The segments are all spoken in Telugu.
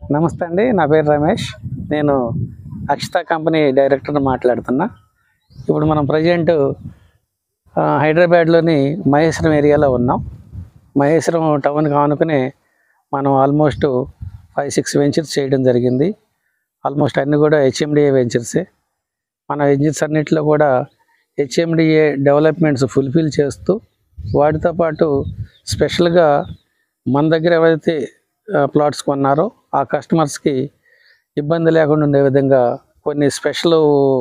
నమస్తే అండి నా పేరు రమేష్ నేను అక్షత కంపెనీ డైరెక్టర్ మాట్లాడుతున్నా ఇప్పుడు మనం ప్రజెంట్ హైదరాబాద్లోని మహేశ్వరం ఏరియాలో ఉన్నాం మహేశ్వరం టౌన్కి ఆనుకునే మనం ఆల్మోస్ట్ ఫైవ్ సిక్స్ వెంచర్స్ చేయడం జరిగింది ఆల్మోస్ట్ అన్నీ కూడా హెచ్ఎండిఏ వెంచర్సే మన వెంచర్స్ అన్నింటిలో కూడా హెచ్ఎండిఏ డెవలప్మెంట్స్ ఫుల్ఫిల్ చేస్తూ వాటితో పాటు స్పెషల్గా మన దగ్గర ఎవరైతే ప్లాట్స్ కొన్నారో ఆ కస్టమర్స్కి ఇబ్బంది లేకుండా ఉండే విధంగా కొన్ని స్పెషల్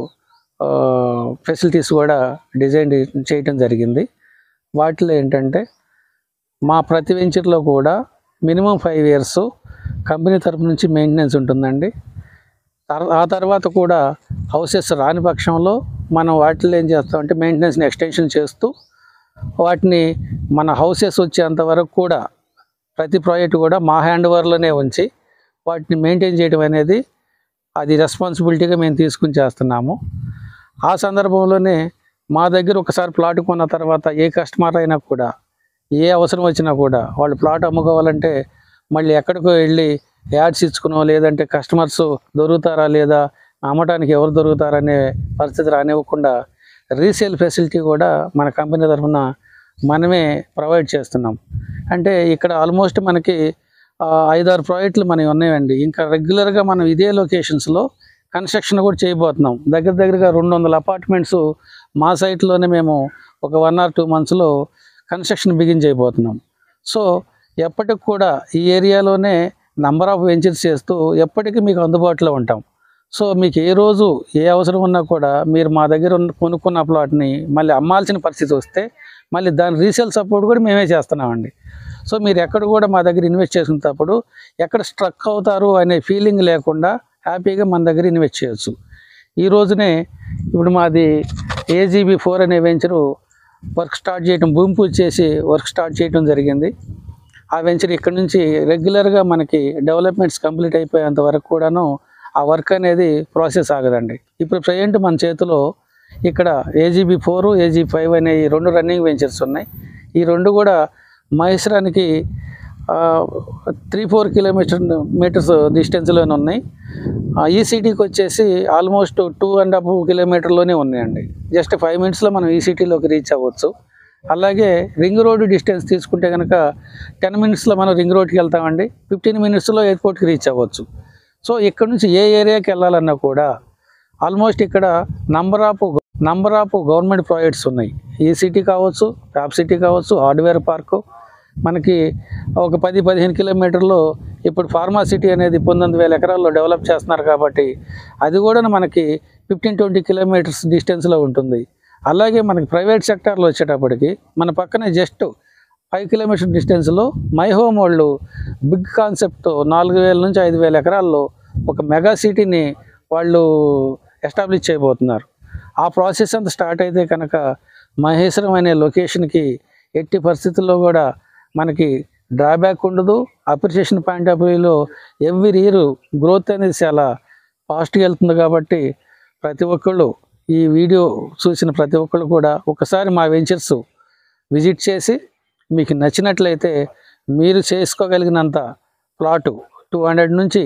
ఫెసిలిటీస్ కూడా డిజైన్ చేయటం జరిగింది వాటిలో ఏంటంటే మా ప్రతి వెంచర్లో కూడా మినిమం ఫైవ్ ఇయర్స్ కంపెనీ తరపు నుంచి మెయింటెనెన్స్ ఉంటుందండి తర్- ఆ తర్వాత కూడా హౌసెస్ రాని పక్షంలో మనం వాటిలో ఏం చేస్తామంటే మెయింటెనెన్స్ని ఎక్స్టెన్షన్ చేస్తూ వాటిని మన హౌసెస్ వచ్చేంత వరకు కూడా ప్రతి ప్రాజెక్ట్ కూడా మా హ్యాండ్ ఓవర్లోనే ఉంచి వాటిని మెయింటైన్ చేయడం అనేది అది రెస్పాన్సిబిలిటీగా మేము తీసుకుని చేస్తున్నాము ఆ సందర్భంలోనే మా దగ్గర ఒకసారి ప్లాట్ కొన్న తర్వాత ఏ కస్టమర్ అయినా కూడా ఏ అవసరం వచ్చినా కూడా వాళ్ళు ప్లాట్ అమ్ముకోవాలంటే మళ్ళీ ఎక్కడికో వెళ్ళి యాడ్స్ ఇచ్చుకునో లేదంటే కస్టమర్స్ దొరుకుతారా లేదా అమ్మటానికి ఎవరు దొరుకుతారనే పరిస్థితి రానివ్వకుండా రీసేల్ ఫెసిలిటీ కూడా మన కంపెనీ తరఫున మనమే ప్రొవైడ్ చేస్తున్నాం అంటే ఇక్కడ ఆల్మోస్ట్ మనకి ఆ, ఐదారు ప్రాజెక్టులు మనవి ఉన్నాయండి ఇంకా రెగ్యులర్గా మనం ఇదే లొకేషన్స్లో కన్స్ట్రక్షన్ కూడా చేయబోతున్నాం దగ్గర దగ్గరగా రెండు వందల అపార్ట్మెంట్స్ మా సైట్లోనే మేము ఒక వన్ ఆర్ టూ మంత్స్లో కన్స్ట్రక్షన్ బిగిన్ చేయబోతున్నాం సో ఎప్పటికి కూడా ఈ ఏరియాలోనే నంబర్ ఆఫ్ వెంచర్స్ చేస్తూ ఎప్పటికీ మీకు అందుబాటులో ఉంటాం సో మీకు ఏ రోజు ఏ అవసరం ఉన్నా కూడా మీరు మా దగ్గర ఉన్న కొనుక్కున్న ప్లాట్ని మళ్ళీ అమ్మాల్సిన పరిస్థితి వస్తే మళ్ళీ దాని రీసేల్ సపోర్ట్ కూడా మేమే చేస్తున్నామండి సో మీరు ఎక్కడ కూడా మా దగ్గర ఇన్వెస్ట్ చేసుకునేటప్పుడు ఎక్కడ స్ట్రక్ అవుతారు అనే ఫీలింగ్ లేకుండా హ్యాపీగా మన దగ్గర ఇన్వెస్ట్ చేయొచ్చు ఈ రోజునే ఇప్పుడు మాది ఏజీబీ ఫోర్ అనే వెంచరు వర్క్ స్టార్ట్ చేయడం భూమి పూజ చేసి వర్క్ స్టార్ట్ చేయడం జరిగింది ఆ వెంచర్ ఇక్కడ నుంచి రెగ్యులర్గా మనకి డెవలప్మెంట్స్ కంప్లీట్ అయిపోయేంత వరకు కూడాను ఆ వర్క్ అనేది ప్రాసెస్ ఆగదండి ఇప్పుడు ప్రజెంట్ మన చేతిలో ఇక్కడ ఏజీబీ ఫోర్ ఏజీ ఫైవ్ అనే ఈ రెండు రన్నింగ్ వెంచర్స్ ఉన్నాయి ఈ రెండు కూడా మహేశ్వరానికి త్రీ ఫోర్ కిలోమీటర్ మీటర్స్ డిస్టెన్స్లోనే ఉన్నాయి ఈసీటీకి వచ్చేసి ఆల్మోస్ట్ టూ అండ్ హాఫ్ కిలోమీటర్లోనే ఉన్నాయండి జస్ట్ ఫైవ్ మినిట్స్లో మనం ఈసీటీలోకి రీచ్ అవ్వచ్చు అలాగే రింగ్ రోడ్ డిస్టెన్స్ తీసుకుంటే కనుక టెన్ మినిట్స్లో మనం రింగ్ రోడ్కి వెళ్తామండి ఫిఫ్టీన్ మినిట్స్లో ఎయిర్పోర్ట్కి రీచ్ అవ్వచ్చు సో ఇక్కడ నుంచి ఏ ఏరియాకి వెళ్ళాలన్నా కూడా ఆల్మోస్ట్ ఇక్కడ number of number of government projects ఉన్నాయి ఈ సిటీ కావచ్చు టాప్ సిటీ కావచ్చు హార్డ్వేర్ పార్కు మనకి ఒక పది పదిహేను కిలోమీటర్లు ఇప్పుడు ఫార్మా సిటీ అనేది పంతొమ్మిది వేల ఎకరాల్లో డెవలప్ చేస్తున్నారు కాబట్టి అది కూడా మనకి ఫిఫ్టీన్ ట్వంటీ కిలోమీటర్స్ డిస్టెన్స్లో ఉంటుంది అలాగే మనకి ప్రైవేట్ సెక్టార్లో వచ్చేటప్పటికి మన పక్కనే జస్ట్ ఫైవ్ కిలోమీటర్ డిస్టెన్స్లో మై హోమ్ వాళ్ళు బిగ్ కాన్సెప్ట్తో నాలుగు వేల నుంచి ఐదు వేల ఎకరాల్లో ఒక మెగా సిటీని వాళ్ళు ఎస్టాబ్లిష్ చేయబోతున్నారు ఆ ప్రాసెస్ అంతా స్టార్ట్ అయితే కనుక మహేశ్వరం అనే లొకేషన్కి ఎట్టి పరిస్థితుల్లో కూడా మనకి డ్రాబ్యాక్ ఉండదు అప్రిషియేషన్ పాయింట్ ఆఫ్ వ్యూలో ఎవ్రీ ఇయర్ గ్రోత్ అనేది చాలా ఫాస్ట్గా వెళ్తుంది కాబట్టి ప్రతి ఒక్కళ్ళు ఈ వీడియో చూసిన ప్రతి ఒక్కళ్ళు కూడా ఒకసారి మా వెంచర్స్ విజిట్ చేసి మీకు నచ్చినట్లయితే మీరు చేసుకోగలిగినంత ప్లాటు టూ హండ్రెడ్ నుంచి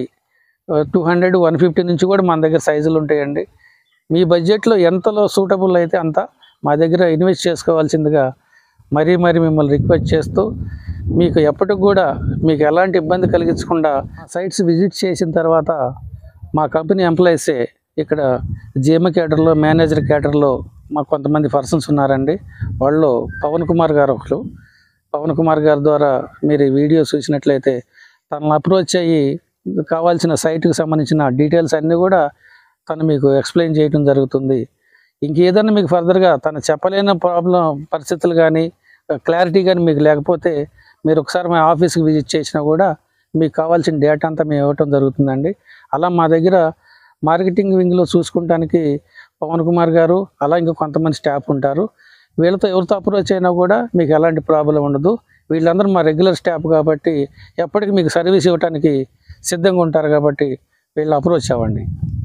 టూ హండ్రెడ్ వన్ ఫిఫ్టీ నుంచి కూడా మన దగ్గర సైజులు ఉంటాయండి మీ బడ్జెట్లో ఎంతలో సూటబుల్ అయితే అంత మా దగ్గర ఇన్వెస్ట్ చేసుకోవాల్సిందిగా మరీ మరీ మిమ్మల్ని రిక్వెస్ట్ చేస్తూ మీకు ఎప్పటికి కూడా మీకు ఎలాంటి ఇబ్బంది కలిగించకుండా సైట్స్ విజిట్ చేసిన తర్వాత మా కంపెనీ ఎంప్లాయీసే ఇక్కడ జిఎం క్యాడర్లో మేనేజర్ క్యాడర్లో మాకు కొంతమంది పర్సన్స్ ఉన్నారండి వాళ్ళు పవన్ కుమార్ గారు ఒకరు పవన్ కుమార్ గారి ద్వారా మీరు ఈ వీడియో చూసినట్లయితే తనను అప్రోచ్ అయ్యి కావాల్సిన సైట్కి సంబంధించిన డీటెయిల్స్ అన్నీ కూడా తను మీకు ఎక్స్ప్లెయిన్ చేయడం జరుగుతుంది ఇంకేదన్నా మీకు ఫర్దర్గా తను చెప్పలేని ప్రాబ్లం పరిస్థితులు కానీ క్లారిటీ కానీ మీకు లేకపోతే మీరు ఒకసారి మా ఆఫీస్కి విజిట్ చేసినా కూడా మీకు కావాల్సిన డేటా అంతా మేము ఇవ్వటం జరుగుతుందండి అలా మా దగ్గర మార్కెటింగ్ వింగ్లో చూసుకుంటానికి పవన్ కుమార్ గారు అలా ఇంకా కొంతమంది స్టాఫ్ ఉంటారు వీళ్ళతో ఎవరితో అప్రోచ్ అయినా కూడా మీకు ఎలాంటి ప్రాబ్లం ఉండదు వీళ్ళందరూ మా రెగ్యులర్ స్టాఫ్ కాబట్టి ఎప్పటికీ మీకు సర్వీస్ ఇవ్వడానికి సిద్ధంగా ఉంటారు కాబట్టి వీళ్ళు అప్రోచ్ అవ్వండి